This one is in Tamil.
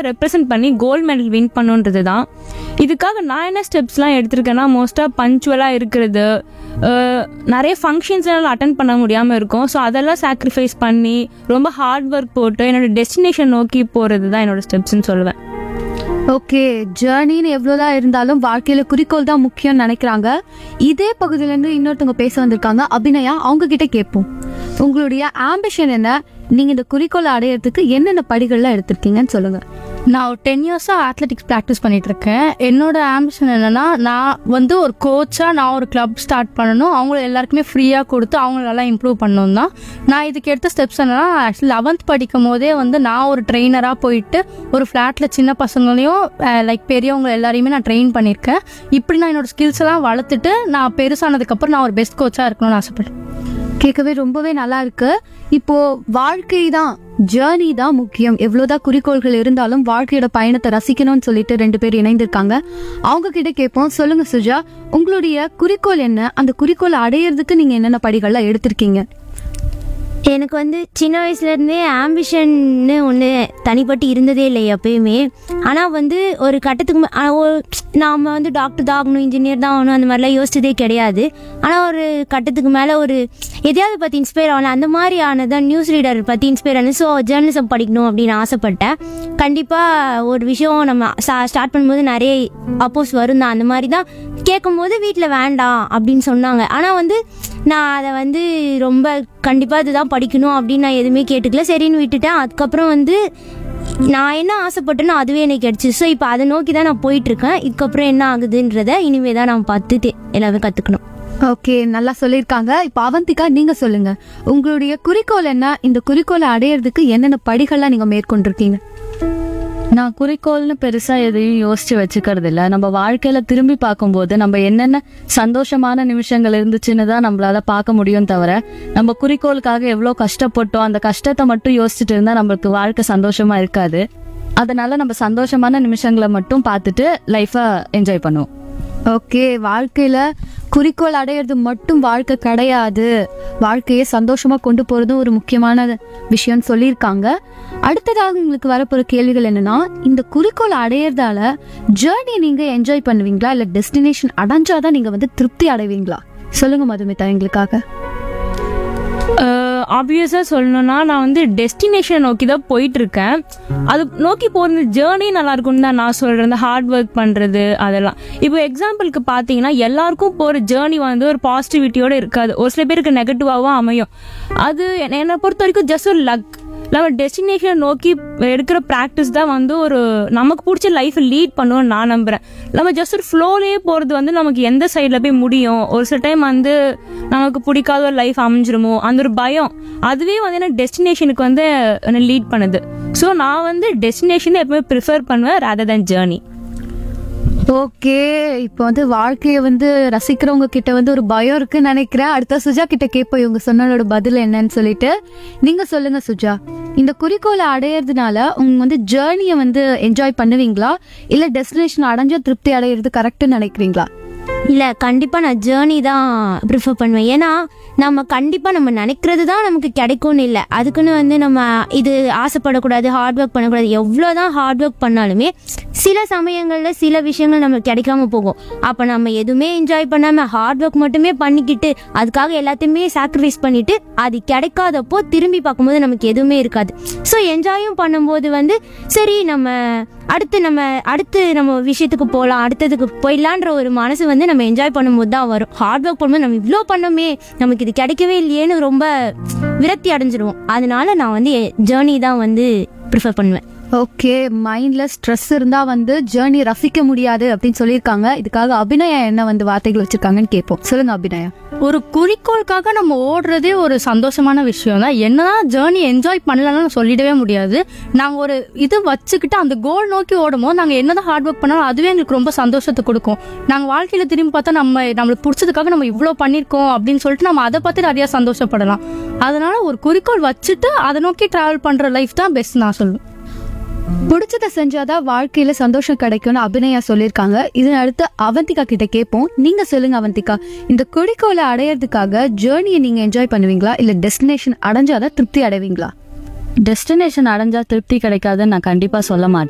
ரெப்ரசன்ட் பண்ணி கோல்டு மெடல் வின் பண்ணுன்றது தான் இதுக்காக நான் என்ன ஸ்டெப்ஸ்லாம் எடுத்திருக்கேன்னா மோஸ்ட்டாக பஞ்சுவலாக இருக்கிறது அஹ், நிறைய ஃபங்க்ஷன்ஸ்லாம் அட்டன் பண்ண முடியாமல் இருக்கும் ஸோ அதெல்லாம் சாக்ரிஃபைஸ் பண்ணி ரொம்ப ஹார்ட் ஒர்க் போட்டு என்னோட டெஸ்டினேஷன் நோக்கி போகிறது தான் என்னோட ஸ்டெப்ஸ்னு சொல்லுவேன் ஓகே ஜேர்னின்னு எவ்வளோதான் இருந்தாலும் வாழ்க்கையில குறிக்கோள் தான் முக்கியம்னு நினைக்கிறாங்க இதே பகுதியில இருந்து இன்னொருத்தவங்க பேச வந்திருக்காங்க அபிநயா அவங்க கிட்ட கேட்போம் உங்களுடைய ஆம்பிஷன் என்ன நீங்க இந்த குறிக்கோளை அடையறதுக்கு என்னென்ன படிகள்லாம் எடுத்திருக்கீங்கன்னு சொல்லுங்க நான் ஒரு டென் இயர்ஸாக அத்லெட்டிக்ஸ் ப்ராக்டிஸ் பண்ணிட்டு இருக்கேன் என்னோட ஆம்பிஷன் என்னன்னா நான் வந்து ஒரு கோச்சாக நான் ஒரு கிளப் ஸ்டார்ட் பண்ணணும் அவங்க எல்லாருக்குமே ஃப்ரீயாக கொடுத்து அவங்க நல்லா இம்ப்ரூவ் பண்ணணும் தான் நான் இதுக்கு எடுத்த ஸ்டெப்ஸ் என்னன்னா ஆக்சுவலி லெவன்த் படிக்கும் போதே வந்து நான் ஒரு ட்ரெயினராக போயிட்டு ஒரு ஃப்ளாட்டில் சின்ன பசங்களையும் லைக் பெரியவங்க எல்லாரையுமே நான் ட்ரெயின் பண்ணியிருக்கேன் இப்படி நான் என்னோட ஸ்கில்ஸ் எல்லாம் வளர்த்துட்டு நான் பெருசானதுக்கப்புறம் நான் ஒரு பெஸ்ட் கோச்சாக இருக்கணும்னு ஆசைப்பட்டேன் கேட்கவே ரொம்பவே நல்லா இருக்கு இப்போ வாழ்க்கை தான் ஜேர்னி தான் முக்கியம் எவ்வளவுதான் குறிக்கோள்கள் இருந்தாலும் வாழ்க்கையோட பயணத்தை ரசிக்கணும்னு சொல்லிட்டு ரெண்டு பேர் இணைந்திருக்காங்க அவங்க கிட்ட கேட்போம் சொல்லுங்க சுஜா உங்களுடைய குறிக்கோள் என்ன அந்த குறிக்கோளை அடையிறதுக்கு நீங்க என்னென்ன படிகள்லாம் எடுத்திருக்கீங்க எனக்கு வந்து சின்ன வயசுலேருந்தே ஆம்பிஷன்னு ஒன்று தனிப்பட்டு இருந்ததே இல்லை எப்பயுமே ஆனால் வந்து ஒரு கட்டத்துக்கு மே- ஆ, ஒரு- நாம வந்து டாக்டர் தான் ஆகணும் இன்ஜினியர் தான் ஆகணும் அந்த மாதிரிலாம் யோசிச்சதே கிடையாது ஆனால் ஒரு கட்டத்துக்கு மேலே ஒரு எதையாவது பற்றி இன்ஸ்பயர் ஆகணும் அந்த மாதிரி ஆனதான் நியூஸ் ரீடர் பற்றி இன்ஸ்பயர் ஆனது ஸோ ஜேர்னலிசம் படிக்கணும் அப்படின்னு ஆசைப்பட்டேன் கண்டிப்பாக ஒரு விஷயம் நம்ம ஸ்டார்ட் பண்ணும்போது நிறைய அப்போஸ் வரும் தான் அந்த மாதிரி தான் கேட்கும்போது வீட்டில் வேண்டாம் அப்படின்னு சொன்னாங்க ஆனால் வந்து நான் அதை வந்து ரொம்ப கண்டிப்பாக இதுதான் படிக்கணும் அப்படின்னு நான் எதுவுமே கேட்டுக்கல சரின்னு விட்டுட்டேன் அதுக்கப்புறம் வந்து நான் என்ன ஆசைப்பட்டேனோ அதுவே எனக்கு கிடச்சி ஸோ இப்போ அதை நோக்கி தான் நான் போயிட்டுருக்கேன் இதுக்கப்புறம் என்ன ஆகுதுன்றத இனிமே தான் நான் பார்த்து தெ- எல்லாமே கற்றுக்கணும் ஓகே நல்லா சொல்லியிருக்காங்க இப்போ அவந்திகா நீங்க சொல்லுங்க உங்களுடைய குறிக்கோள் என்ன இந்த குறிக்கோளை அடையிறதுக்கு என்னென்ன படிகள்லாம் நீங்க மேற்கொண்டிருக்கீங்க நான் குறிக்கோள்னு பெருசா எதையும் யோசிச்சு வச்சுக்கிறது இல்ல நம்ம வாழ்க்கையில திரும்பி பார்க்கும்போது நம்ம என்னென்ன சந்தோஷமான நிமிஷங்கள் இருந்துச்சுன்னு தான் நம்மளால பார்க்க முடியும் தவிர நம்ம குறிக்கோளுக்காக எவ்வளோ கஷ்டப்பட்டோம் அந்த கஷ்டத்தை மட்டும் யோசிச்சுட்டு இருந்தா நம்மளுக்கு வாழ்க்கை சந்தோஷமா இருக்காது அதனால நம்ம சந்தோஷமான நிமிஷங்களை மட்டும் பார்த்துட்டு லைஃபை என்ஜாய் பண்ணுவோம் ஓகே வாழ்க்கையில குறிக்கோள் அடையிறது மட்டும் வாழ்க்கை கிடையாது வாழ்க்கையை சந்தோஷமா கொண்டு போறதும் ஒரு முக்கியமான விஷயம்னு சொல்லியிருக்காங்க அடுத்ததாக உங்களுக்கு வரப்போற கேள்விகள் என்னன்னா இந்த குறிக்கோள் அடையிறதால ஜேர்னி நீங்க என்ஜாய் பண்ணுவீங்களா இல்ல டெஸ்டினேஷன் அடைஞ்சாதான் நீங்க வந்து திருப்தி அடைவீங்களா சொல்லுங்க மதுமிதா எங்களுக்காக ஆப்வியஸாக சொல்லணும்னா நான் வந்து டெஸ்டினேஷன் நோக்கி தான் போயிட்டு இருக்கேன் அது நோக்கி போகிற ஜேர்னி நல்லா இருக்கும்னு தான் நான் சொல்கிறேன் இந்த ஹார்ட் ஒர்க் பண்ணுறது அதெல்லாம் இப்போ எக்ஸாம்பிளுக்கு பார்த்தீங்கன்னா எல்லாருக்கும் போகிற ஜேர்னி வந்து ஒரு பாசிட்டிவிட்டியோட இருக்காது ஒரு சில பேருக்கு நெகட்டிவாகவும் அமையும் அது என்னை- என்னை பொறுத்த வரைக்கும் ஜஸ்ட் ஒரு லக் நம்ம டெஸ்டினேஷன் நோக்கி எடுக்கிற ப்ராக்டிஸ் தான் வந்து ஒரு நமக்கு பிடிச்ச லைஃப் லீட் பண்ணுவோம்னு நான் நம்புறேன் நம்ம ஜஸ்ட் ஒரு ஃப்ளோலேயே போகிறது வந்து நமக்கு எந்த சைடில் போய் முடியும் ஒரு சில டைம் வந்து நமக்கு பிடிக்காத ஒரு லைஃப் அமைஞ்சிருமோ அந்த ஒரு பயம் அதுவே வந்து என்ன டெஸ்டினேஷனுக்கு வந்து என்ன லீட் பண்ணுது ஸோ நான் வந்து டெஸ்டினேஷனை எப்பவுமே ப்ரிஃபர் பண்ணுவேன் ரேதர் than ஜேர்னி ஓகே இப்போ வந்து வாழ்க்கையை வந்து ரசிக்கிறவங்க கிட்ட வந்து ஒரு பயம் இருக்குன்னு நினைக்கிறேன் அடுத்த சுஜா கிட்ட கேட்போம் இவங்க சொன்னதோட பதில் என்னன்னு சொல்லிட்டு நீங்க சொல்லுங்க சுஜா இந்த குறிக்கோளை அடையிறதுனால உங்க வந்து ஜேர்னியை வந்து என்ஜாய் பண்ணுவீங்களா இல்ல டெஸ்டினேஷன் அடைஞ்சா திருப்தி அடையிறது கரெக்ட்னு நினைக்கிறீங்களா இல்லை கண்டிப்பாக நான் ஜேர்னி தான் ப்ரிஃபர் பண்ணுவேன் ஏன்னா நம்ம கண்டிப்பாக நம்ம நினைக்கிறது தான் நமக்கு கிடைக்கும்னு இல்லை அதுக்குன்னு வந்து நம்ம இது ஆசைப்படக்கூடாது ஹார்ட் ஒர்க் பண்ணக்கூடாது எவ்வளோ தான் ஹார்ட் ஒர்க் பண்ணாலுமே சில சமயங்களில் சில விஷயங்கள் நமக்கு கிடைக்காம போகும் அப்போ நம்ம எதுவுமே என்ஜாய் பண்ணாமல் ஹார்ட் ஒர்க் மட்டுமே பண்ணிக்கிட்டு அதுக்காக எல்லாத்தையுமே சாக்ரிஃபைஸ் பண்ணிட்டு அது கிடைக்காதப்போ திரும்பி பார்க்கும்போது நமக்கு எதுவுமே இருக்காது ஸோ என்ஜாயும் பண்ணும்போது வந்து சரி நம்ம அடுத்து நம்ம அடுத்து நம்ம விஷயத்துக்கு போகலாம் அடுத்ததுக்கு போயிடலான்ற ஒரு மனசு வந்து நம்ம என்ஜாய் பண்ணும்போது தான் வரும் ஹார்ட் ஒர்க் பண்ணும்போது நம்ம இவ்வளோ பண்ணோமே நமக்கு இது கிடைக்கவே இல்லையேன்னு ரொம்ப விரக்தி அடைஞ்சிருவோம் அதனால நான் வந்து ஜேர்னி தான் வந்து ப்ரிஃபர் பண்ணுவேன் ஓகே மைண்ட்ல ஸ்ட்ரெஸ் இருந்தா வந்து ஜேர்னி ரசிக்க முடியாது அப்படின்னு சொல்லியிருக்காங்க இதுக்காக அபிநயா என்ன வந்து வார்த்தைகள் வச்சிருக்காங்கன்னு கேட்போம் சொல்லுங்க அபிநயா ஒரு குறிக்கோளுக்காக நம்ம ஓடுறதே ஒரு சந்தோஷமான விஷயம் தான் என்னதான் ஜேர்னி என்ஜாய் பண்ணலன்னு சொல்லிடவே முடியாது நாங்கள் ஒரு இது வச்சுக்கிட்டு அந்த கோல் நோக்கி ஓடும்போது நாங்கள் என்னதான் ஹார்ட் ஒர்க் பண்ணாலும் அதுவே எங்களுக்கு ரொம்ப சந்தோஷத்தை கொடுக்கும் நாங்கள் வாழ்க்கையில் திரும்பி பார்த்தா நம்ம நம்மளுக்கு பிடிச்சதுக்காக நம்ம இவ்வளோ பண்ணியிருக்கோம் அப்படின்னு சொல்லிட்டு நம்ம அதை பார்த்து நிறைய சந்தோஷப்படலாம் அதனால ஒரு குறிக்கோள் வச்சுட்டு அதை நோக்கி டிராவல் பண்ணுற லைஃப் தான் பெஸ்ட் நான் சொல்லுவேன் பிடிச்சத செஞ்சாதான் வாழ்க்கையில சந்தோஷம் கிடைக்கும்னு அபிநயா சொல்லியிருக்காங்க இதன் அடுத்து அவந்திகா கிட்ட கேட்போம் நீங்க சொல்லுங்க அவந்திகா இந்த குறிக்கோளை அடையறதுக்காக ஜேர்னியை நீங்க என்ஜாய் பண்ணுவீங்களா இல்ல டெஸ்டினேஷன் அடைஞ்சாதான் திருப்தி அடைவீங்களா டெஸ்டினேஷன் அடைஞ்சா திருப்தி கிடைக்காதுன்னு நான் கண்டிப்பா சொல்ல மாட்டேன்